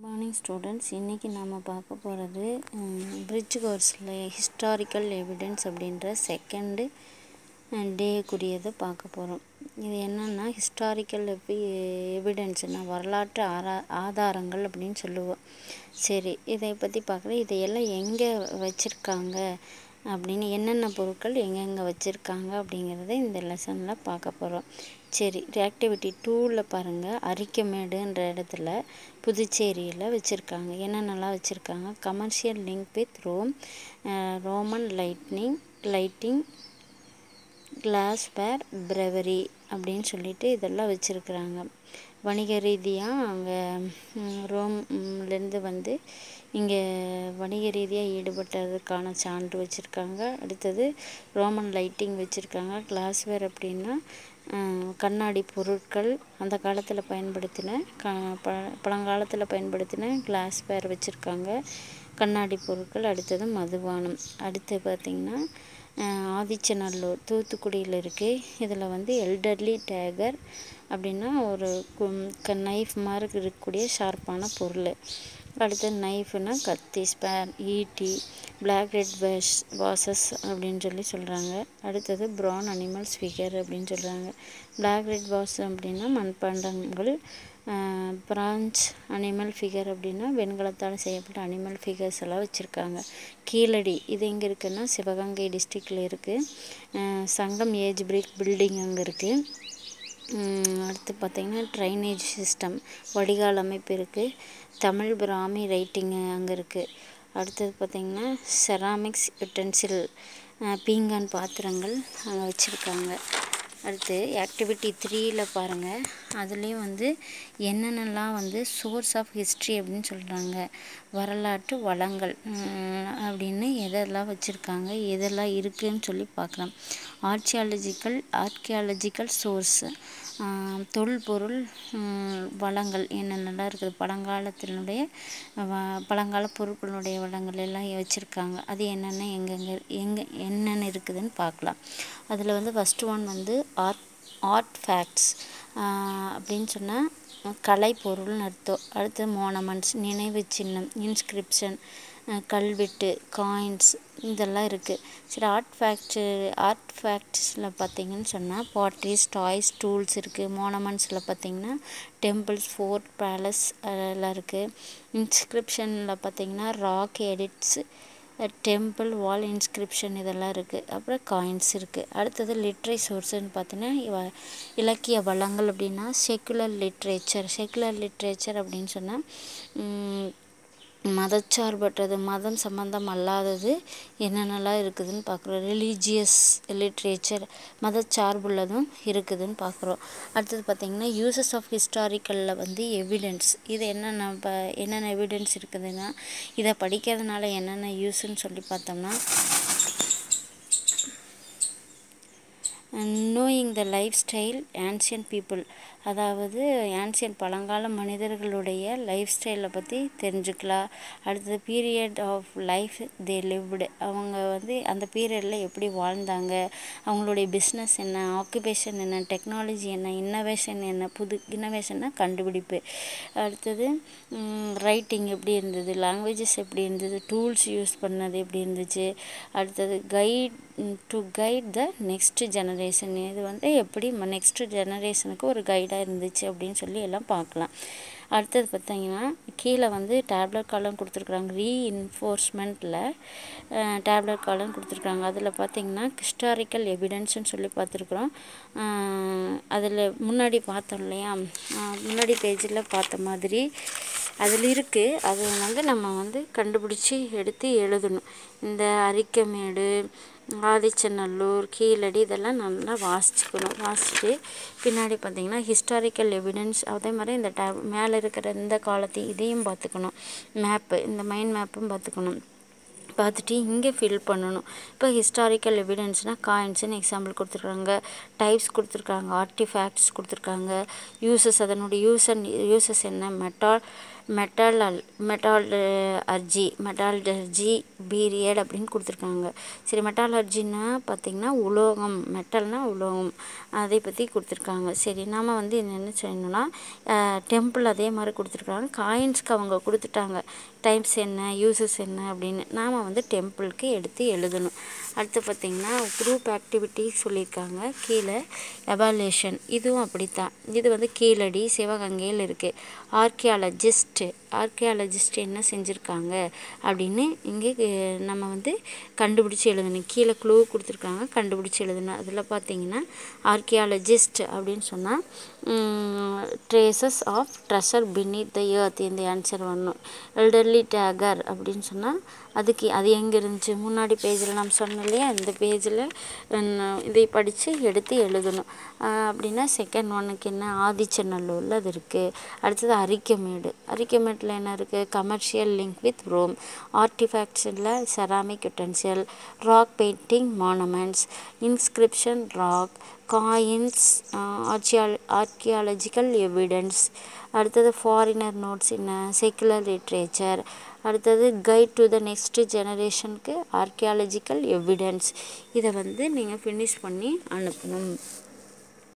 morning students இன்றைக்கி நாம் பார்க்க போகிறது பிரிட்ஜ் கோர்ஸில் ஹிஸ்டாரிக்கல் எவிடன்ஸ் அப்படின்ற செகண்டு டேக்குரியதை பார்க்க போகிறோம் இது என்னென்னா ஹிஸ்டாரிக்கல் எவி எவிடன்ஸ்னால் வரலாற்று ஆரா ஆதாரங்கள் அப்படின்னு சொல்லுவோம் சரி இதை பற்றி பார்க்குறேன் இதையெல்லாம் எங்கே வச்சுருக்காங்க அப்படின்னு என்னென்ன பொருட்கள் எங்கெங்கே வச்சுருக்காங்க அப்படிங்கிறத இந்த லெசனில் பார்க்க போகிறோம் சரி ஆக்டிவிட்டி டூவில் பாருங்கள் அரிக்கமேடுன்ற இடத்துல புதுச்சேரியில் வச்சுருக்காங்க என்னென்னலாம் வச்சுருக்காங்க commercial link with Rome Roman lightning lighting glassware brewery அப்படின்னு சொல்லிட்டு இதெல்லாம் வச்சுருக்குறாங்க வணிக ரீதியாக அங்கே ரோம்லேருந்து வந்து இங்கே வணிக ரீதியாக ஈடுபட்டதற்கான சான்று வச்சுருக்காங்க அடுத்தது ரோமன் லைட்டிங் வச்சுருக்காங்க கிளாஸ்வேர் அப்படின்னா கண்ணாடி பொருட்கள் அந்த காலத்தில் பயன்படுத்தின க ப பழங்காலத்தில் பயன்படுத்தின கிளாஸ்வேர் வச்சுருக்காங்க கண்ணாடி பொருட்கள் அடுத்தது மதுபானம் அடுத்து பார்த்திங்கன்னா ஆதிச்சநல்லூர் தூத்துக்குடியில் இருக்குது இதில் வந்து எல்டர்லி டேகர் அப்படின்னா ஒரு நைஃப் மாதிரி இருக்கக்கூடிய ஷார்ப்பான பொருள் அடுத்து நைஃப்னா கத்தி ஸ்பேர் ஈட்டி பிளாக் ரெட் வாஷ் வாசஸ் அப்படின்னு சொல்லி சொல்கிறாங்க அடுத்தது ப்ரௌன் அனிமல்ஸ் ஃபிகர் அப்படின்னு சொல்கிறாங்க பிளாக் ரெட் வாஷ் அப்படின்னா மண்பாண்டங்கள் பிரான்ச் அனிமல் ஃபிகர் அப்படின்னா வெண்கலத்தால் செய்யப்பட்ட அனிமல் ஃபிகர்ஸ் எல்லாம் வச்சுருக்காங்க கீழடி இது எங்கே இருக்குன்னா சிவகங்கை டிஸ்ட்ரிக்டில் இருக்குது சங்கம் ஏஜ் பிரிக் பில்டிங் அங்கே இருக்குது அடுத்து பார்த்திங்கன்னா ட்ரைனேஜ் சிஸ்டம் வடிகால் அமைப்பு இருக்குது தமிழ் பிராமி ரைட்டிங்கு அங்கே இருக்குது அடுத்தது பார்த்திங்கன்னா செராமிக்ஸ் யுட்டென்சில் பீங்கான் பாத்திரங்கள் அங்கே வச்சுருக்காங்க அடுத்து ஆக்டிவிட்டி த்ரீயில் பாருங்கள் அதுலேயும் வந்து என்னென்னலாம் வந்து சோர்ஸ் ஆஃப் ஹிஸ்ட்ரி அப்படின்னு சொல்கிறாங்க வரலாற்று வளங்கள் அப்படின்னு எதெல்லாம் வச்சுருக்காங்க எதெல்லாம் இருக்குதுன்னு சொல்லி பார்க்கலாம் ஆர்ச்சியாலஜிக்கல் ஆர்கியாலஜிக்கல் சோர்ஸ் தொல்பொருள் வளங்கள் என்னென்னலாம் இருக்குது பழங்காலத்தினுடைய பழங்கால பொருட்களுடைய வளங்கள் எல்லாம் வச்சுருக்காங்க அது என்னென்ன எங்கெங்கே எங்கே என்னென்ன இருக்குதுன்னு பார்க்கலாம் அதில் வந்து ஃபஸ்ட்டு ஒன் வந்து ஆர்ட் ஆர்ட் ஃபேக்ட்ஸ் அப்படின்னு சொன்னால் கலைப்பொருள்னு அர்த்தம் அடுத்து மோனமெண்ட்ஸ் நினைவு சின்னம் இன்ஸ்கிரிப்ஷன் கல்வெட்டு காயின்ஸ் இதெல்லாம் இருக்குது சரி ஆர்ட் ஃபேக்ட்ரு ஆர்ட் ஃபேக்ட்ஸில் பார்த்திங்கன்னு சொன்னால் பாட்ரிஸ் டாய்ஸ் டூல்ஸ் இருக்குது மோனமெண்ட்ஸில் பார்த்திங்கன்னா டெம்பிள்ஸ் ஃபோர்ட் பேலஸ் எல்லாம் இருக்குது இன்ஸ்கிரிப்ஷனில் பார்த்திங்கன்னா rock edicts temple wall inscription இதெல்லாம் இருக்குது அப்புறம் காயின்ஸ் இருக்குது அடுத்தது லிட்ரரி சோர்ஸுன்னு பார்த்தீங்கன்னா இலக்கிய வளங்கள் அப்படின்னா செக்குலர் லிட்ரேச்சர் செக்குலர் லிட்ரேச்சர் அப்படின்னு சொன்னால் மதச்சார்பற்றது மதம் சம்பந்தம் அல்லாதது என்னென்னலாம் இருக்குதுன்னு பார்க்குறோம் ரிலீஜியஸ் லிட்ரேச்சர் மதச்சார்புள்ளதும் இருக்குதுன்னு பார்க்குறோம் அடுத்தது பார்த்திங்கன்னா யூசஸ் ஆஃப் ஹிஸ்டாரிக்கலில் வந்து எவிடன்ஸ் இது என்னென்ன இப்போ என்னென்ன எவிடன்ஸ் இருக்குதுன்னா இதை படிக்கிறதுனால என்னென்ன யூஸ்ன்னு சொல்லி பார்த்தோம்னா knowing the lifestyle ancient people அதாவது ஆன்சியன் பழங்கால மனிதர்களுடைய லைஃப் ஸ்டைலை பற்றி தெரிஞ்சுக்கலாம் அடுத்தது period of life they lived அவங்க வந்து அந்த பீரியடில் எப்படி வாழ்ந்தாங்க அவங்களுடைய பிஸ்னஸ் என்ன ஆக்குபேஷன் என்ன டெக்னாலஜி என்ன இன்னோவேஷன் என்ன புது இன்னோவேஷன்னா கண்டுபிடிப்பு அடுத்தது ரைட்டிங் எப்படி இருந்தது லாங்குவேஜஸ் எப்படி இருந்தது டூல்ஸ் யூஸ் பண்ணது எப்படி இருந்துச்சு அடுத்தது guide to guide the next generation இது வந்து எப்படி நெக்ஸ்ட் ஜெனரேஷனுக்கு ஒரு கைடாக இருந்துச்சு அப்படின்னு சொல்லி எல்லாம் பார்க்கலாம் அடுத்தது பார்த்தீங்கன்னா கீழே வந்து டேப்லெட் காலம் கொடுத்துருக்குறாங்க ரீஇன்ஃபோர்ஸ்மெண்ட்டில் டேப்லெட் காலம் கொடுத்துருக்காங்க அதில் பார்த்தீங்கன்னா ஹிஸ்டாரிக்கல் எவிடன்ஸ்னு சொல்லி பார்த்துருக்குறோம் அதில் முன்னாடி பார்த்தோம் இல்லையா முன்னாடி பேஜில் பார்த்த மாதிரி அதில் இருக்குது அது வந்து நம்ம வந்து கண்டுபிடிச்சி எடுத்து எழுதணும் இந்த அரிக்கமேடு ஆதிச்சநல்லூர் கீழடி இதெல்லாம் நல்லா வாசிச்சுக்கணும் வாசிச்சுட்டு பின்னாடி பார்த்திங்கன்னா ஹிஸ்டாரிக்கல் எவிடன்ஸ் அதே மாதிரி இந்த டே மேலே இருக்கிற இந்த காலத்து இதையும் பார்த்துக்கணும் மேப்பு இந்த மைண்ட் மேப்பும் பார்த்துக்கணும் பார்த்துட்டு இங்கே ஃபில் பண்ணணும் இப்போ ஹிஸ்டாரிக்கல் எவிடன்ஸ்னால் காயின்ஸ்னு எக்ஸாம்பிள் கொடுத்துருக்காங்க டைப்ஸ் கொடுத்துருக்காங்க ஆர்டிஃபேக்ட்ஸ் கொடுத்துருக்காங்க யூசஸ் அதனுடைய யூஸ் அண்ட் யூசஸ் என்ன மெட்டா metal metallurgy metallurgy period அப்படின்னு கொடுத்துருக்காங்க சரி மெட்டாலர்ஜின்னா பார்த்திங்கன்னா உலோகம் மெட்டல்னா உலோகம் அதை பற்றி கொடுத்துருக்காங்க சரி நாம் வந்து என்ன செய்யணும்னா டெம்பிள் அதே மாதிரி கொடுத்துருக்காங்க காயின்ஸ்க்கு அவங்க கொடுத்துட்டாங்க டைப்ஸ் என்ன யூசஸ் என்ன அப்படின்னு நாம் வந்து டெம்பிளுக்கு எடுத்து எழுதணும் அடுத்து பார்த்திங்கன்னா குரூப் ஆக்டிவிட்டி சொல்லியிருக்காங்க கீழே எவாலுவேஷன் இதுவும் அப்படித்தான் இது வந்து கீழடி சிவகங்கையில் இருக்குது ஆர்கியாலஜிஸ்ட்டு ஆர்கியாலஜிஸ்ட் என்ன செஞ்சுருக்காங்க அப்படின்னு இங்கே நம்ம வந்து கண்டுபிடிச்சி எழுதணும் கீழே க்ளூ கொடுத்துருக்காங்க கண்டுபிடிச்சி எழுதணும் அதில் பார்த்தீங்கன்னா ஆர்கியாலஜிஸ்ட் அப்படின்னு சொன்னால் traces of treasure beneath the earth இந்த ஆன்சர் வரணும் எல்டர்லி டேகர் அப்படின்னு சொன்னால் அதுக்கு அது எங்கே இருந்துச்சு முன்னாடி பேஜில் நம்ம சொன்னோம் இல்லையா இந்த பேஜில் இதை படித்து எடுத்து எழுதணும் அப்படின்னா செகண்ட் ஒன்னுக்கு என்ன ஆதிச்சநல்லூரில் அது இருக்குது அடுத்தது அரிக்கமேடு அரிக்கமேட்டில் என்ன இருக்குது கமர்ஷியல் லிங்க் வித் ரோம் ஆர்டிஃபேக்ட்ஸில் ceramic utensil rock painting monuments inscription rock coins ஆர்ச்சியால் ஆர்கியாலஜிக்கல் எவிடன்ஸ் அடுத்தது ஃபாரினர் நோட்ஸ் என்ன செக்குலர் லிட்ரேச்சர் அடுத்தது கைட் டு த நெக்ஸ்ட் ஜெனரேஷனுக்கு ஆர்கியாலஜிக்கல் எவிடன்ஸ் இதை வந்து நீங்கள் ஃபினிஷ் பண்ணி அனுப்பணும்